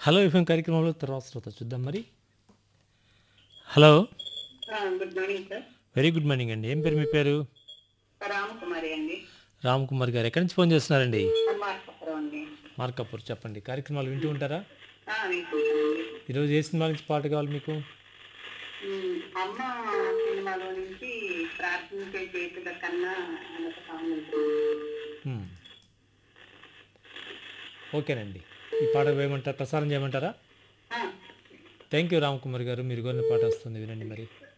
Hello FM కార్యక్రమంలో తర్వాత శ్రోత చూద్దాం మరి hello good morning sir very good morning అండి ఏం పేరు మీ పేరు రామకుమారి అండి రామ్ కుమార్ గారు ఎక్కడి నుంచి ఫోన్ చేస్తున్నారండి మార్కపురం అండి మార్కాపూర్ చెప్పండి కార్యక్రమాలు వింటూ ఉంటారా ఆ, వింటున్నానండి. ఈరోజు ఏ సినిమా నుంచి పాట కావాలి మీకు ఉమ్, అమ్మ సినిమాలో నుంచి ప్రార్థించే చేతుల కన్నా అన్నత సాంగ్ హ్మ్. ఓకేనండి ఈ పాట వేయమంటారా ప్రసారం చేయమంటారా థ్యాంక్ యూ రామ్ కుమార్ గారు మీరు కోరిన పాట వస్తుంది వినండి మరి